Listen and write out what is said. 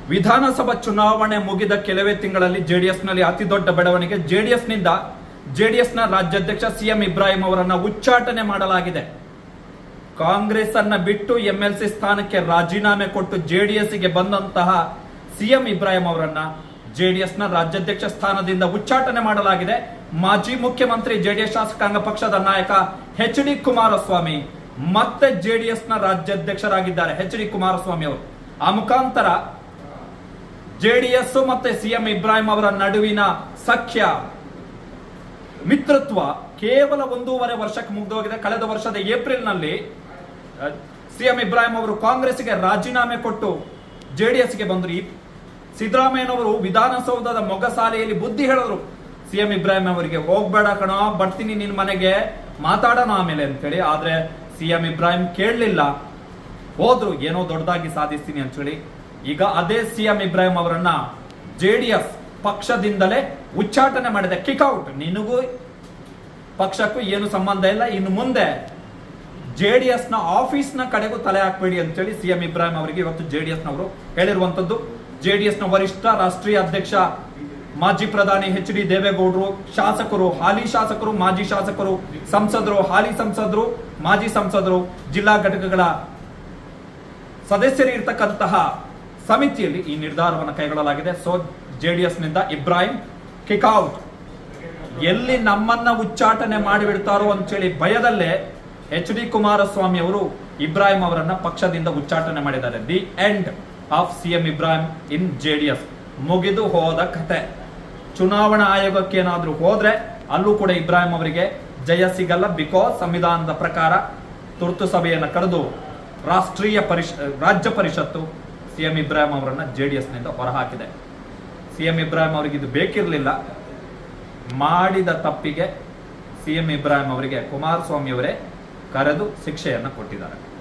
ವಿಧಾನಸಭಾ ಚುನಾವಣೆ ಮುಗಿದ ಕೆಲವೇ ತಿಂಗಳಲ್ಲಿ ಜೆಡಿಎಸ್ನಲ್ಲಿ ಅತಿ ದೊಡ್ಡ ಬೆಳವಣಿಗೆ ಜೆಡಿಎಸ್ನಿಂದ ಜೆಡಿಎಸ್ನ ರಾಜ್ಯಾಧ್ಯಕ್ಷ ಸಿಎಂ ಇಬ್ರಾಹಿಂ ಅವರನ್ನ ಉಚ್ಚಾಟನೆ ಮಾಡಲಾಗಿದೆ ಕಾಂಗ್ರೆಸ್ ಅನ್ನ ಬಿಟ್ಟು ಎಂಎಲ್ಸಿ ಸ್ಥಾನಕ್ಕೆ ರಾಜೀನಾಮೆ ಕೊಟ್ಟು ಜೆಡಿಎಸ್ಗೆ ಬಂದಂತಹ ಸಿಎಂ ಇಬ್ರಾಹಿಂ ಅವರನ್ನ ಜೆಡಿಎಸ್ನ ರಾಜ್ಯಾಧ್ಯಕ್ಷ ಸ್ಥಾನದಿಂದ ಉಚ್ಚಾಟನೆ ಮಾಡಲಾಗಿದೆ ಮಾಜಿ ಮುಖ್ಯಮಂತ್ರಿ ಜೆಡಿಎಸ್ ಶಾಸಕಾಂಗ ಪಕ್ಷದ ನಾಯಕ ಎಚ್ ಡಿ ಕುಮಾರಸ್ವಾಮಿ ಮತ್ತೆ ಜೆಡಿಎಸ್ನ ರಾಜ್ಯಾಧ್ಯಕ್ಷರಾಗಿದ್ದಾರೆ ಎಚ್ ಡಿ ಕುಮಾರಸ್ವಾಮಿ ಅವರು ಆ ಮುಖಾಂತರ ಜೆಡಿಎಸ್ ಮತ್ತೆ ಸಿಎಂ ಇಬ್ರಾಹಿಂ ಅವರ ನಡುವಿನ ಸಖ್ಯ ಮಿತ್ರತ್ವ ಕೇವಲ ಒಂದೂವರೆ ವರ್ಷಕ್ಕೆ ಮುಗಿದೋಗಿದೆ ಕಳೆದ ವರ್ಷದ ಏಪ್ರಿಲ್ನಲ್ಲಿ ಸಿಎಂ ಇಬ್ರಾಹಿಂ ಅವರು ಕಾಂಗ್ರೆಸ್ಗೆ ರಾಜೀನಾಮೆ ಕೊಟ್ಟು ಜೆಡಿಎಸ್ಗೆ ಬಂದ್ರು ಈ ಸಿದ್ದರಾಮಯ್ಯನವರು ವಿಧಾನಸೌಧದ ಮೊಗಸಾಲೆಯಲ್ಲಿ ಬುದ್ಧಿ ಹೇಳಿದ್ರು ಸಿಎಂ ಇಬ್ರಾಹಿಂ ಅವರಿಗೆ ಹೋಗ್ಬೇಡ ಕಣೋ ಬರ್ತೀನಿ ನಿನ್ ಮನೆಗೆ ಮಾತಾಡೋಣ ಆಮೇಲೆ ಅಂತೇಳಿ ಆದ್ರೆ ಸಿಎಂ ಇಬ್ರಾಹಿಂ ಕೇಳಲಿಲ್ಲ ಹೋದ್ರು ಏನೋ ದೊಡ್ಡದಾಗಿ ಸಾಧಿಸ್ತೀನಿ ಅಂತೇಳಿ ಈಗ ಅದೇ ಸಿಎಂ ಇಬ್ರಾಹಿಂ ಅವರನ್ನ ಜೆಡಿಎಸ್ ಪಕ್ಷದಿಂದಲೇ ಉಚ್ಚಾಟನೆ ಮಾಡಿದೆ ಕಿಕ್ಔಟ್ ನಿನಗೂ ಪಕ್ಷಕ್ಕೂ ಏನು ಸಂಬಂಧ ಇಲ್ಲ ಇನ್ನು ಮುಂದೆ ಜೆಡಿಎಸ್ ನ ಆಫೀಸ್ ನ ಕಡೆಗೂ ತಲೆ ಹಾಕ್ಬೇಡಿ ಅಂತೇಳಿ ಸಿಎಂ ಇಬ್ರಾಹಿಂ ಅವರಿಗೆ ಇವತ್ತು ಜೆಡಿಎಸ್ ನವರು ಹೇಳಿರುವಂತದ್ದು ಜೆಡಿಎಸ್ ನ ವರಿಷ್ಠ ರಾಷ್ಟ್ರೀಯ ಅಧ್ಯಕ್ಷ ಮಾಜಿ ಪ್ರಧಾನಿ ಎಚ್ ಡಿ ದೇವೇಗೌಡರು ಶಾಸಕರು ಹಾಲಿ ಶಾಸಕರು ಮಾಜಿ ಶಾಸಕರು ಸಂಸದರು ಹಾಲಿ ಸಂಸದರು ಮಾಜಿ ಸಂಸದರು ಜಿಲ್ಲಾ ಘಟಕಗಳ ಸದಸ್ಯರು ಇರ್ತಕ್ಕಂತಹ ಸಮಿತಿಯಲ್ಲಿ ಈ ನಿರ್ಧಾರವನ್ನು ಕೈಗೊಳ್ಳಲಾಗಿದೆ ಸೊ ಜೆಡಿಎಸ್ ನಿಂದ ಇಬ್ರಾಹಿಂ ಕಿಕ್ಔಟ್ ಎಲ್ಲಿ ನಮ್ಮನ್ನ ಉಚ್ಚಾಟನೆ ಮಾಡಿಬಿಡ್ತಾರೋ ಅಂತೇಳಿ ಭಯದಲ್ಲೇ ಎಚ್ ಡಿ ಕುಮಾರಸ್ವಾಮಿ ಅವರು ಇಬ್ರಾಹಿಂ ಅವರನ್ನ ಪಕ್ಷದಿಂದ ಉಚ್ಚಾಟನೆ ಮಾಡಿದ್ದಾರೆ the end of CM Ibrahim in JDS ಮುಗಿದು ಹೋದ ಕತೆ ಚುನಾವಣಾ ಆಯೋಗಕ್ಕೆ ಏನಾದ್ರೂ ಹೋದ್ರೆ ಅಲ್ಲೂ ಕೂಡ ಇಬ್ರಾಹಿಂ ಅವರಿಗೆ ಜಯ ಸಿಗಲ್ಲ ಬಿಕಾಸ್ ಸಂವಿಧಾನದ ಪ್ರಕಾರ ತುರ್ತು ಸಭೆಯನ್ನು ಕರೆದು ರಾಷ್ಟ್ರೀಯ ಪರಿಷ ರಾಜ್ಯ ಪರಿಷತ್ತು ಸಿಎಂ ಇಬ್ರಾಹಿಂ ಅವರನ್ನ ಜೆಡಿಎಸ್ ನಿಂದ ಹೊರಹಾಕಿದೆ ಸಿಎಂ ಇಬ್ರಾಹಿಂ ಅವರಿಗೆ ಇದು ಬೇಕಿರಲಿಲ್ಲ ಮಾಡಿದ ತಪ್ಪಿಗೆ ಸಿಎಂ ಇಬ್ರಾಹಿಂ ಅವರಿಗೆ ಕುಮಾರಸ್ವಾಮಿ ಅವರೇ ಕರೆದು ಶಿಕ್ಷೆಯನ್ನು ಕೊಟ್ಟಿದ್ದಾರೆ